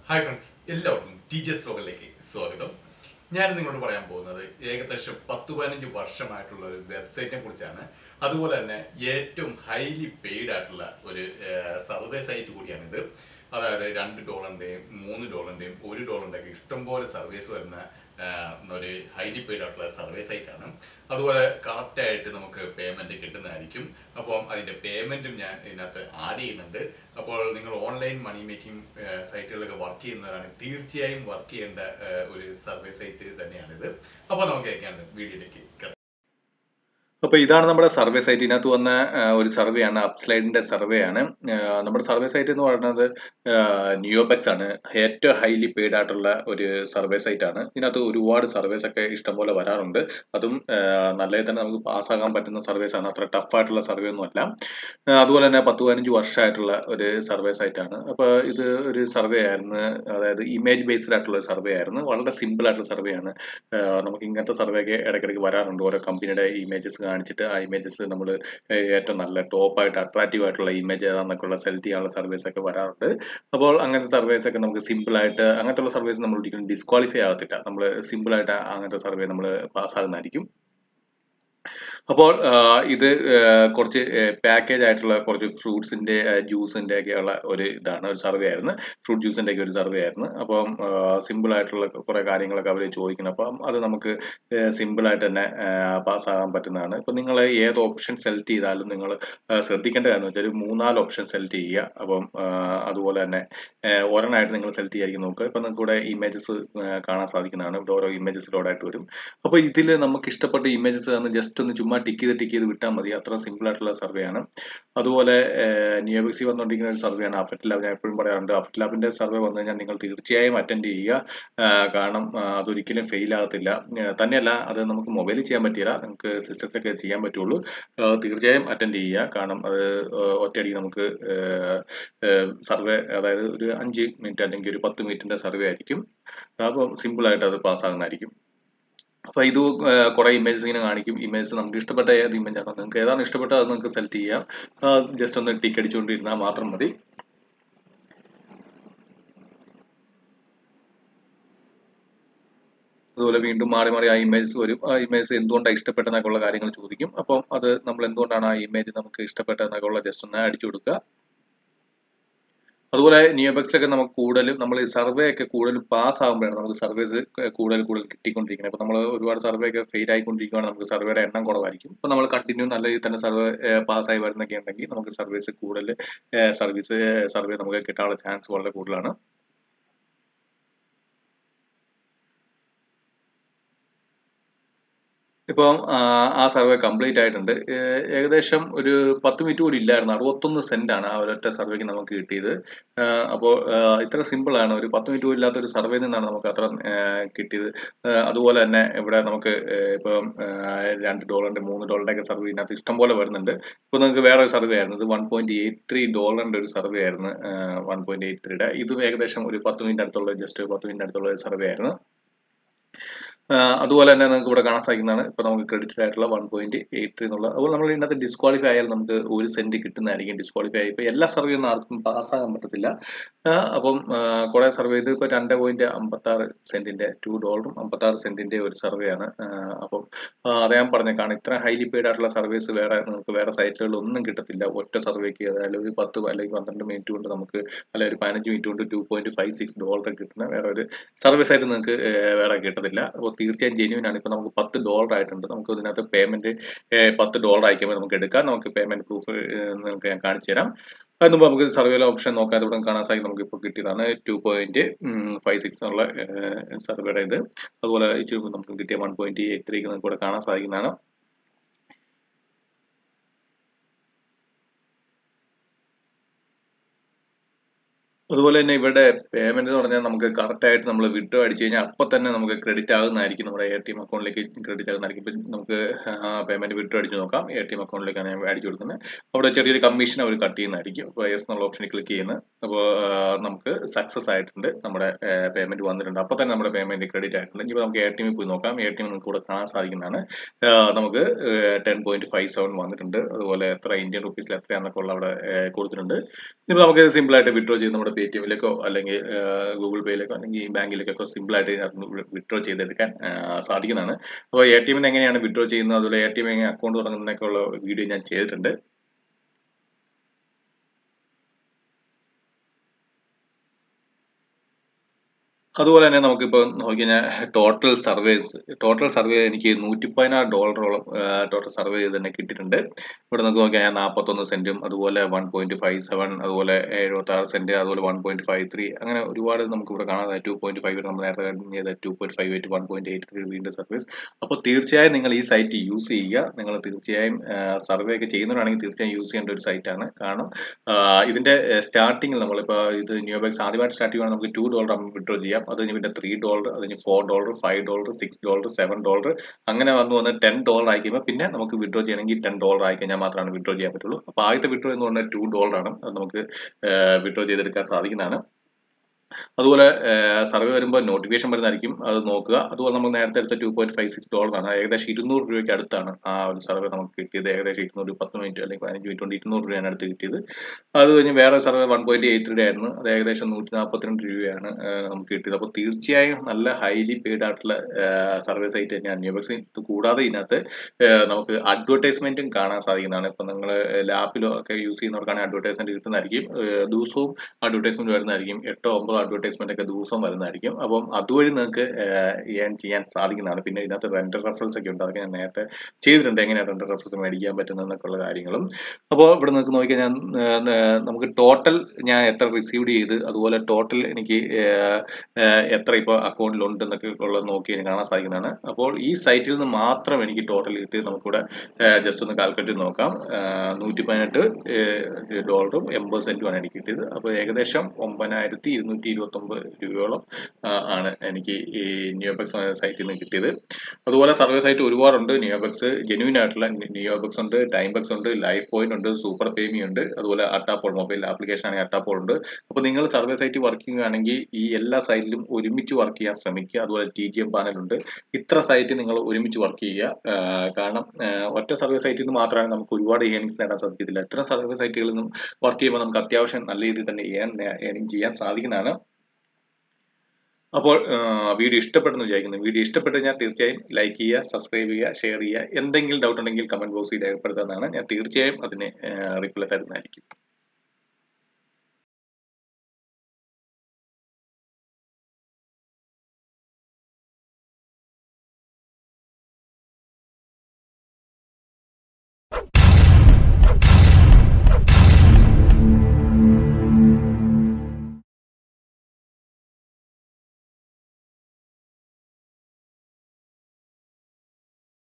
hi friends എല്ലാവർക്കും T G S ലോകളിലേക്ക് സ്വാഗതം ഞാൻ നിങ്ങളോട് പറയാൻ പോകുന്നത് ഏകദേശം പത്ത് പതിനഞ്ച് വർഷമായിട്ടുള്ള ഒരു വെബ്സൈറ്റിനെ കുറിച്ചാണ് അതുപോലെ തന്നെ ഏറ്റവും ഹൈലി പെയ്ഡ് ആയിട്ടുള്ള ഒരു സർവേ സൈറ്റ് കൂടിയാണിത് അതായത് രണ്ട് ഡോളറിൻ്റെയും മൂന്ന് ഡോളറിൻ്റെയും ഒരു ഡോളറിൻ്റെ ഒക്കെ ഇഷ്ടംപോലെ സർവീസ് വരുന്ന ആ, ഒരു ഹൈലി പെയ്ഡ് ആയിട്ടുള്ള സർവേ സൈറ്റാണ് അതുപോലെ കറക്റ്റായിട്ട് നമുക്ക് പേയ്മെൻറ്റ് കിട്ടുന്നതായിരിക്കും അപ്പം അതിൻ്റെ പേയ്മെൻറ്റും ഞാൻ ഇതിനകത്ത് ആഡ് ചെയ്യുന്നുണ്ട് അപ്പോൾ നിങ്ങൾ ഓൺലൈൻ മണി മേക്കിംഗ് സൈറ്റുകളിലൊക്കെ വർക്ക് ചെയ്യുന്നവരാണ് തീർച്ചയായും വർക്ക് ചെയ്യേണ്ട ആ, ഒരു സർവേ സൈറ്റ് തന്നെയാണിത് അപ്പോൾ നമുക്ക് കേൾക്കാൻ വീഡിയോയിലേക്ക് കിടക്കാം അപ്പൊ ഇതാണ് നമ്മുടെ സർവേ സൈറ്റ് ഇതിനകത്ത് വന്ന ആ, ഒരു സർവേ ആണ് അപ്സ്ലൈഡിന്റെ സർവേ ആണ് ആ, നമ്മുടെ സർവേ സൈറ്റ് എന്ന് പറയുന്നത് നിയോബെക്സ് ആണ് ഏറ്റവും ഹൈലി പെയ്ഡ് ആയിട്ടുള്ള ഒരു സർവേ സൈറ്റ് ആണ് ഇതിനകത്ത് ഒരുപാട് സർവേസ് ഒക്കെ ഇഷ്ടംപോലെ വരാറുണ്ട് അതും ആ, നല്ല തന്നെ നമുക്ക് പാസ്സാകാൻ പറ്റുന്ന സർവേസ് ആണ് അത്ര ടഫ് ആയിട്ടുള്ള സർവേ ഒന്നും അല്ല ആ, അതുപോലെ തന്നെ പത്ത് പതിനഞ്ച് വർഷമായിട്ടുള്ള ഒരു സർവേ സൈറ്റ് ആണ് അപ്പൊ ഇത് ഒരു സർവേ ആയിരുന്നു അതായത് ഇമേജ് ബേസ്ഡ് ആയിട്ടുള്ള സർവേ ആയിരുന്നു വളരെ സിമ്പിൾ ആയിട്ടുള്ള സർവേ ആണ് ആ, നമുക്ക് ഇങ്ങനത്തെ സർവേ ഒക്കെ ഇടയ്ക്കിടയ്ക്ക് വരാറുണ്ട് ഓരോ കമ്പനിയുടെ ഇമേജസ് കാണിച്ചിട്ട് ആ ഇമേജസ് നമ്മൾ ഏറ്റവും നല്ല ടോപ്പ് ആയിട്ട് അട്രാക്റ്റീവ് ആയിട്ടുള്ള ഇമേജ് ഏതാന്നൊക്കെയുള്ള സെലക്ട് ചെയ്യാനുള്ള സർവീസ് ഒക്കെ വരാറുണ്ട് അപ്പോൾ അങ്ങനത്തെ സർവീസ് ഒക്കെ നമുക്ക് സിമ്പിൾ ആയിട്ട് അങ്ങനത്തെ സർവീസ് നമ്മൾ ഒരിക്കലും ഡിസ്ക്വാളിഫൈ ആകത്തില്ല നമ്മൾ സിമ്പിൾ ആയിട്ട് അങ്ങനത്തെ സർവേ നമ്മൾ പാസ്സാകുന്നതായിരിക്കും അപ്പോൾ ആ, ഇത് ആ, കുറച്ച് പാക്കേജ് ആയിട്ടുള്ള കുറച്ച് ഫ്രൂട്ട്സിന്റെ ജ്യൂസിന്റെ ഒക്കെയുള്ള ഒരു ഇതാണ് ഒരു സർവേ ആയിരുന്നു ഫ്രൂട്ട് ജ്യൂസിന്റെ ഒക്കെ ഒരു സർവേ ആയിരുന്നു അപ്പം സിമ്പിൾ ആയിട്ടുള്ള കുറെ കാര്യങ്ങളൊക്കെ അവർ ചോദിക്കണം അപ്പം അത് നമുക്ക് സിമ്പിൾ ആയിട്ട് തന്നെ പാസ്സാകാൻ പറ്റുന്നതാണ് ഇപ്പൊ നിങ്ങൾ ഏത് ഓപ്ഷൻ സെലക്ട് ചെയ്താലും നിങ്ങൾ ശ്രദ്ധിക്കേണ്ട കാര്യം വെച്ചാൽ ഒരു മൂന്നാല് ഓപ്ഷൻ സെലക്ട് ചെയ്യുക അപ്പം ആ, അതുപോലെ തന്നെ ആ, ഒരെണ്ണമായിട്ട് നിങ്ങൾ സെലക്ട് ചെയ്യായിരിക്കും നോക്കുക ഇപ്പൊ നിങ്ങൾക്ക് ഇവിടെ ഇമേജസ് കാണാൻ സാധിക്കുന്നതാണ് ഇവിടെ ഓരോ ഇമേജസ് ലോഡായിട്ട് വരും അപ്പോൾ ഇതിൽ നമുക്ക് ഇഷ്ടപ്പെട്ട ഇമേജസ് തന്ന് ജസ്റ്റ് ഒന്ന് ചുമ്മാ ടിക്ക് ചെയ്ത് ടിക്ക് ചെയ്ത് വിട്ടാൽ മതി അത്ര സിമ്പിൾ ആയിട്ടുള്ള സർവേ ആണ് അതുപോലെ നിയോബിക്സി വന്നുകൊണ്ടിരിക്കുന്ന ഒരു സർവേ ആണ് അഫറ്റ് ലാബ് ഞാൻ എപ്പോഴും പറയാറുണ്ട് അഫറ്റ് ലാബിന്റെ സർവേ വന്നു കഴിഞ്ഞാൽ നിങ്ങൾ തീർച്ചയായും അറ്റൻഡ് ചെയ്യുക ആ, കാരണം ആ, അതൊരിക്കലും ഫെയിൽ ആകത്തില്ല ആ, തന്നെയല്ല അത് നമുക്ക് മൊബൈലിൽ ചെയ്യാൻ പറ്റില്ല നമുക്ക് സിസ്റ്റത്തിലൊക്കെ ചെയ്യാൻ പറ്റുള്ളൂ ആ, തീർച്ചയായും അറ്റൻഡ് ചെയ്യുക കാരണം അത് ആ, ഒറ്റയടിക്ക് നമുക്ക് സർവേ അതായത് ഒരു അഞ്ച് മിനിറ്റ് അല്ലെങ്കിൽ ഒരു പത്ത് മിനിറ്റിന്റെ സർവേ ആയിരിക്കും അപ്പോൾ സിമ്പിൾ ആയിട്ട് അത് പാസ്സാകുന്നതായിരിക്കും അപ്പൊ ഇത് കുറെ ഇമേജസ് ഇങ്ങനെ കാണിക്കും ഇമേജ് നമുക്ക് ഇഷ്ടപ്പെട്ട ഏത് ഇമേജ് ആണോ നിങ്ങൾക്ക് ഏതാണ് ഇഷ്ടപ്പെട്ടത് അത് നിങ്ങൾക്ക് സെലക്ട് ചെയ്യാം ജസ്റ്റ് ഒന്ന് ടിക്ക് അടിച്ചുകൊണ്ടിരുന്നാൽ മാത്രം മതി അതുപോലെ വീണ്ടും മാറി മാറി ആ ഇമേജ് വരും ആ ഇമേജ് എന്തുകൊണ്ടാണ് ഇഷ്ടപ്പെട്ടെന്നൊക്കെയുള്ള കാര്യങ്ങൾ ചോദിക്കും അപ്പം അത് നമ്മൾ എന്തുകൊണ്ടാണ് ആ ഇമേജ് നമുക്ക് ഇഷ്ടപ്പെട്ടതെന്നൊക്കെയുള്ള ജസ്റ്റ് ഒന്ന് അടിച്ചു കൊടുക്കുക അതുപോലെ നിയോബക്സിലൊക്കെ നമുക്ക് കൂടുതലും നമ്മൾ ഈ സർവേ ഒക്കെ കൂടുതൽ പാസ് ആകുമ്പോഴാണ് നമുക്ക് സർവേസ് കൂടുതൽ കൂടുതൽ കിട്ടിക്കൊണ്ടിരിക്കുന്നത് അപ്പോൾ നമ്മൾ ഒരുപാട് സർവേ ഒക്കെ ഫെയിൽ ആയിക്കൊണ്ടിരിക്കുകയാണ് നമുക്ക് സർവേയുടെ എണ്ണം കുറവായിരിക്കും അപ്പോൾ നമ്മൾ കണ്ടിന്യൂ നല്ല രീതിയിൽ തന്നെ സർവേ പാസ്സായി വരുന്നൊക്കെ ഉണ്ടെങ്കിൽ നമുക്ക് സർവീസ് കൂടുതൽ സർവീസ് സർവേ നമുക്ക് കിട്ടാനുള്ള ചാൻസ് വളരെ കൂടുതലാണ് ഇപ്പം ആ, ആ സർവേ കംപ്ലീറ്റ് ആയിട്ടുണ്ട് ഏ- ഏകദേശം ഒരു പത്ത് മിനിറ്റ് കൂടി ഇല്ലായിരുന്നു അറുപത്തൊന്ന് സെന്റ് ആണ് ആ ഒരൊറ്റ സർവേക്ക് നമുക്ക് കിട്ടിയത് ആ, അപ്പോൾ ആ, ഇത്ര സിമ്പിൾ ആണ് ഒരു പത്ത് മിനിറ്റ് പോലും ഇല്ലാത്ത ഒരു സർവേ നിന്നാണ് നമുക്ക് അത്ര ആ, കിട്ടിയത് ആ, അതുപോലെ തന്നെ ഇവിടെ നമുക്ക് ഏ, ഇപ്പം ആ, രണ്ട് ഡോളറിന്റെ മൂന്ന് ഡോളറിന്റെ ഒക്കെ സർവേ ഇതിനകത്ത് ഇഷ്ടം പോലെ വരുന്നുണ്ട് ഇപ്പൊ നിങ്ങൾക്ക് വേറെ ഒരു സർവേ ആയിരുന്നു ഇത് വൺ പോയിന്റ് എയ്റ്റ് ത്രീ ഡോളറിന്റെ ഒരു സർവേ ആയിരുന്നു വൺ പോയിന്റ് എയ്റ്റ് ത്രീയുടെ ഇതും ഏകദേശം ഒരു പത്ത് മിനിറ്റ് അടുത്തുള്ള ജസ്റ്റ് പത്ത് മിനിറ്റ് അടുത്തുള്ള ഒരു സർവേ ആയിരുന്നു ആ, അതുപോലെ തന്നെ നിങ്ങൾക്ക് ഇവിടെ കാണാൻ സാധിക്കുന്നതാണ് ഇപ്പൊ നമുക്ക് ക്രെഡിറ്റഡ് ആയിട്ടുള്ള വൺ പോയിന്റ് എയ്റ്റ് ത്രീ എന്നുള്ള അതുപോലെ നമ്മൾ ഇതിനകത്ത് ഡിസ്ക്വാളിഫൈ ആയാൽ നമുക്ക് ഒരു സെന്റ് കിട്ടുന്നതായിരിക്കും ഡിസ്ക്വാളിഫൈ ആയി ഇപ്പൊ എല്ലാ സർവേയൊന്നും ആർക്കും പാസ്സാകാൻ പറ്റത്തില്ല ആ, അപ്പം കുറെ സർവേ ഇത് ഇപ്പൊ രണ്ട് പോയിന്റ് അമ്പത്തി ആറ് സെന്റിന്റെ ടു ഡോളറും അമ്പത്തി ആറ് സെന്റിന്റെ ഒരു സർവേ ആണ് ആ, അപ്പം ആ, അത് ഞാൻ പറഞ്ഞേക്കാണ് ഇത്ര ഹൈലി പെയ്ഡ് ആയിട്ടുള്ള സർവീസ് വേറെ നിങ്ങൾക്ക് വേറെ സൈറ്റുകളിൽ ഒന്നും കിട്ടത്തില്ല ഒറ്റ സർവേക്ക് അതായത് ഒരു പത്ത് അല്ലെങ്കിൽ പന്ത്രണ്ട് മിനിറ്റ് കൊണ്ട് നമുക്ക് അല്ലെങ്കിൽ ഒരു പതിനഞ്ച് മിനിറ്റ് കൊണ്ട് two point five six dollar കിട്ടുന്ന വേറെ ഒരു സർവീസ് ആയിട്ട് നിങ്ങൾക്ക് ഏർ, വേറെ കിട്ടത്തില്ല അപ്പോൾ തീർച്ചയായും ജെന്യൂൻ ആണ് ഇപ്പോൾ നമുക്ക് പത്ത് ഡോളർ ആയിട്ടുണ്ട് നമുക്ക് ഇതിനകത്ത് പേയ്മെന്റ് പത്ത് ഡോളർ അയക്കുമ്പോൾ നമുക്ക് എടുക്കാം നമുക്ക് പേയ്മെന്റ് പ്രൂഫ് നിങ്ങൾക്ക് ഞാൻ കാണിച്ചു തരാം അതിന് മുമ്പ് നമുക്ക് സർവേയിലെ ഓപ്ഷൻ നോക്കാൻ ഇവിടെ കാണാൻ സാധിക്കും നമുക്ക് ഇപ്പോൾ കിട്ടിയതാണ് ടു പോയിന്റ് ഫൈവ് സിക്സ് എന്നുള്ള സർവേയുടെ ഇത് അതുപോലെ ഇത് നമുക്ക് കിട്ടിയ വൺ പോയിന്റ് എയ്റ്റ് ത്രീക്ക് നമുക്ക് ഇവിടെ കാണാൻ സാധിക്കുന്നതാണ് അതുപോലെ തന്നെ ഇവിടെ പേയ്മെന്റ് എന്ന് പറഞ്ഞാൽ നമുക്ക് കറക്റ്റ് ആയിട്ട് നമ്മൾ വിഡ്രോ അടിച്ചു കഴിഞ്ഞാൽ അപ്പൊ തന്നെ നമുക്ക് ക്രെഡിറ്റ് ആകുന്നതായിരിക്കും നമ്മുടെ എ ടി എം അക്കൗണ്ടിലേക്ക് ക്രെഡിറ്റ് ആകുന്നതായിരിക്കും ഇപ്പം നമുക്ക് പേയ്മെന്റ് വിഡ്രോ അടിച്ച് നോക്കാം എ ടി എം അക്കൗണ്ടിലേക്കാണ് ഞാൻ അടിച്ചു കൊടുക്കുന്നത് അവിടെ ചെറിയൊരു കമ്മീഷൻ അവർ കട്ട് ചെയ്യുന്നതായിരിക്കും അപ്പോൾ എസ് എന്നുള്ള ഓപ്ഷനിൽ ക്ലിക്ക് ചെയ്യുന്നത് അപ്പോൾ നമുക്ക് സക്സസ് ആയിട്ടുണ്ട് നമ്മുടെ പേയ്മെന്റ് വന്നിട്ടുണ്ട് അപ്പോൾ തന്നെ നമ്മുടെ പേയ്മെന്റ് ക്രെഡിറ്റ് ആയിട്ടുണ്ട് ഇനിയിപ്പോൾ നമുക്ക് എ ടി എമ്മിൽ പോയി നോക്കാം എ ടി എം നമുക്ക് ഇവിടെ കാണാൻ സാധിക്കുന്നതാണ് ആ, നമുക്ക് ടെൻ പോയിന്റ് ഫൈവ് സെവൻ വന്നിട്ടുണ്ട് അതുപോലെ എത്ര ഇന്ത്യൻ റുപ്പീസിൽ എത്രയാണെന്നൊക്കെ ഉള്ള അവിടെ ഏ, കൊടുത്തിട്ടുണ്ട് ഇനിയിപ്പോൾ നമുക്ക് സിമ്പിൾ ആയിട്ട് വിഡ്രോ ചെയ്ത് നമ്മുടെ പേ ടി എമ്മിലേക്കോ അല്ലെങ്കിൽ ഗൂഗിൾ പേയിലേക്കോ അല്ലെങ്കിൽ ബാങ്കിലേക്കൊക്കെ സിമ്പിളായിട്ട് വിഡ്രോ ചെയ്തെടുക്കാൻ ആ, സാധിക്കുന്നതാണ് അപ്പോൾ എ ടി എമ്മിന് എങ്ങനെയാണ് വിഡ്രോ ചെയ്യുന്നത് അതുപോലെ എ ടി എം എങ്ങനെ അക്കൗണ്ട് തുടങ്ങുന്നതിനൊക്കെ ഉള്ള വീഡിയോ ഞാൻ ചെയ്തിട്ടുണ്ട് അതുപോലെ തന്നെ നമുക്കിപ്പോൾ നോക്കിക്കഴിഞ്ഞാൽ ടോട്ടൽ സർവേസ് ടോട്ടൽ സർവേ എനിക്ക് നൂറ്റി പതിനാറ് ഡോളറോളം ടോട്ടൽ സർവേ ചെയ്ത് തന്നെ കിട്ടിയിട്ടുണ്ട് ഇവിടെ നമുക്ക് നോക്കിയാൽ നാൽപ്പത്തൊന്ന് സെന്റും അതുപോലെ വൺ പോയിന്റ് ഫൈവ് സെവൻ അതുപോലെ എഴുപത്തി ആറ് സെന്റ് അതുപോലെ വൺ പോയിന്റ് ഫൈവ് ത്രീ അങ്ങനെ ഒരുപാട് നമുക്ക് ഇവിടെ കാണാൻ ടു പോയിന്റ് ഫൈവ് നമ്മൾ നേരത്തെ ചെയ്ത two point five eight one point eight three വീണ്ടും സർവീസ് അപ്പോൾ തീർച്ചയായും നിങ്ങൾ ഈ സൈറ്റ് യൂസ് ചെയ്യുക നിങ്ങൾ തീർച്ചയായും സർവേ ഒക്കെ ചെയ്യുന്നവരാണെങ്കിൽ തീർച്ചയായും യൂസ് ചെയ്യേണ്ട ഒരു സൈറ്റാണ് കാരണം ആ, ഇതിന്റെ സ്റ്റാർട്ടിങ്ങിൽ നമ്മളിപ്പോൾ ഇത് ന്യൂബെക്സ് ആദ്യമായിട്ട് സ്റ്റാർട്ട് ചെയ്യുവാണെങ്കിൽ നമുക്ക് ടു ഡോളർ വിഡ്രോ ചെയ്യാം അത് കഴിഞ്ഞ് പിന്നെ ത്രീ ഡോളർ അത് കഴിഞ്ഞ് four dollar five dollar six dollar seven dollar അങ്ങനെ വന്ന് വന്ന് ടെൻ ഡോളർ ആയി കഴിയുമ്പോൾ പിന്നെ നമുക്ക് വിഡ്രോ ചെയ്യണമെങ്കിൽ ടെൻ ഡോളർ ആയി കഴിഞ്ഞാൽ മാത്രമാണ് വിഡ്രോ ചെയ്യാൻ പറ്റുള്ളൂ അപ്പോൾ ആദ്യത്തെ വിഡ്രോ എന്ന് പറഞ്ഞാൽ ടു ഡോളറാണ് അത് നമുക്ക് വിഡ്രോ ചെയ്തെടുക്കാൻ സാധിക്കുന്നതാണ് അതുപോലെ സർവേ വരുമ്പോൾ നോട്ടിഫിക്കേഷൻ വരുന്നതായിരിക്കും അത് നോക്കുക അതുപോലെ നമ്മൾ നേരത്തെ എടുത്ത ടു പോയിന്റ് ഫൈവ് സിക്സ് ഡോളറാണ് ഏകദേശം ഇരുന്നൂറ് രൂപയ്ക്ക് അടുത്താണ് ആ ഒരു സർവേ നമുക്ക് കിട്ടിയത് ഏകദേശം ഇരുന്നൂറ് പത്ത് മിനിറ്റ് അല്ലെങ്കിൽ പതിനഞ്ച് മിനിറ്റ് കൊണ്ട് ഇരുന്നൂറ് രൂപയാണ് അടുത്ത് കിട്ടിയത് അത് കഴിഞ്ഞ് വേറെ survey one point eight three ആയിരുന്നു അത് ഏകദേശം നൂറ്റി നാൽപ്പത്തിരണ്ട് രൂപയാണ് ആ, നമുക്ക് കിട്ടിയത് അപ്പോൾ തീർച്ചയായും നല്ല ഹൈലി പെയ്ഡ് ആയിട്ടുള്ള സർവേ സൈറ്റ് തന്നെയാണ് ന്യൂബക്സ് ഇത് കൂടാതെ ഇതിനകത്ത് ആ, നമുക്ക് അഡ്വർടൈസ്മെന്റും കാണാൻ സാധിക്കുന്നതാണ് ഇപ്പം നിങ്ങൾ ലാപ്പിലോ ഒക്കെ യൂസ് ചെയ്യുന്നവർക്കാണെങ്കിൽ അഡ്വർടൈസ്മെന്റ് കിട്ടുന്നതായിരിക്കും ആ, ദിവസവും അഡ്വർടൈസ്മെന്റ് വരുന്നതായിരിക്കും എട്ടോ ഒമ്പതോ അഡ്വർടൈസ്മെന്റ് ഒക്കെ ദിവസവും വരുന്നതായിരിക്കും അപ്പം അതുവഴി നിങ്ങൾക്ക് ഏൺ ചെയ്യാൻ സാധിക്കുന്നതാണ് പിന്നെ ഇതിനകത്ത് റെന്റർ റെഫറൻസ് ഒക്കെ ഉണ്ട് അതൊക്കെ ഞാൻ നേരത്തെ ചെയ്തിട്ടുണ്ട് എങ്ങനെയാണ് റെന്റർ റെഫറൻസ് മേടിക്കാൻ പറ്റുന്നതെന്നൊക്കെ ഉള്ള കാര്യങ്ങളും അപ്പോൾ ഇവിടെ നിങ്ങൾക്ക് നോക്കിയാൽ ഞാൻ ആ, ആ, നമുക്ക് ടോട്ടൽ ഞാൻ എത്ര റിസീവ് ചെയ്ത് അതുപോലെ ടോട്ടൽ എനിക്ക് ആ, ആ, എത്ര ഇപ്പോൾ അക്കൗണ്ടിലുണ്ട് എന്നൊക്കെ ഉള്ളത് നോക്കി എനിക്ക് കാണാൻ സാധിക്കുന്നതാണ് അപ്പോൾ ഈ സൈറ്റിൽ നിന്ന് മാത്രം എനിക്ക് ടോട്ടൽ കിട്ടി നമുക്കിവിടെ ജസ്റ്റ് ഒന്ന് കാൽക്കുലേറ്റ് ചെയ്ത് നോക്കാം നൂറ്റി പതിനെട്ട് ഡോളറും എൺപത് സെന്റുമാണ് എനിക്ക് കിട്ടിയത് അപ്പോൾ ഏകദേശം ഒമ്പതിനായിരത്തി ഇരുന്നൂറ്റി ഇരുപത്തി ഒമ്പത് രൂപയോളം ആ, ആണ് എനിക്ക് ഈ നിയോബക്സ് സൈറ്റിൽ നിന്ന് കിട്ടിയത് അതുപോലെ സർവേ സൈറ്റ് ഒരുപാടുണ്ട് നിയോബക്സ് ജെന്യൂൻ ആയിട്ടുള്ള നിയോബക്സ് ഉണ്ട് ടൈംബക്സ് ഉണ്ട് ലൈഫ് പോയിന്റ് ഉണ്ട് സൂപ്പർ പേമി ഉണ്ട് അതുപോലെ അട്ടാപ്പോൾ മൊബൈൽ ആപ്ലിക്കേഷൻ ആണെങ്കിൽ അട്ടാപ്പോൾ ഉണ്ട് അപ്പോൾ നിങ്ങൾ സർവേ സൈറ്റ് വർക്കിംഗ് ആണെങ്കിൽ ഈ എല്ലാ സൈറ്റിലും ഒരുമിച്ച് വർക്ക് ചെയ്യാൻ ശ്രമിക്കുക അതുപോലെ ടി ജി എം പാനൽ ഉണ്ട് ഇത്ര സൈറ്റ് നിങ്ങൾ ഒരുമിച്ച് വർക്ക് ചെയ്യുക ആ, കാരണം ആ, ഒറ്റ സർവേ സൈറ്റിൽ നിന്ന് മാത്രമാണ് നമുക്ക് ഒരുപാട് ഏണിങ്സ് നേടാൻ സാധിക്കത്തില്ല ഇത്തരം സർവേ സൈറ്റുകളിൽ നിന്നും വർക്ക് ചെയ്യുമ്പോൾ നമുക്ക് അത്യാവശ്യം നല്ല രീതിയിൽ തന്നെ ഏണിംഗ് ചെയ്യാൻ സാധിക്കുന്നതാണ് അപ്പോൾ വീഡിയോ ഇഷ്ടപ്പെട്ടെന്ന് വിചാരിക്കുന്നു വീഡിയോ ഇഷ്ടപ്പെട്ട് കഴിഞ്ഞാൽ തീർച്ചയായും ലൈക്ക് ചെയ്യുക സബ്സ്ക്രൈബ് ചെയ്യുക ഷെയർ ചെയ്യുക എന്തെങ്കിലും ഡൗട്ട് ഉണ്ടെങ്കിൽ കമന്റ് ബോക്സിൽ രേഖപ്പെടുത്താവുന്നതാണ് ഞാൻ തീർച്ചയായും അതിന് റിപ്ലൈ തരുന്നതായിരിക്കും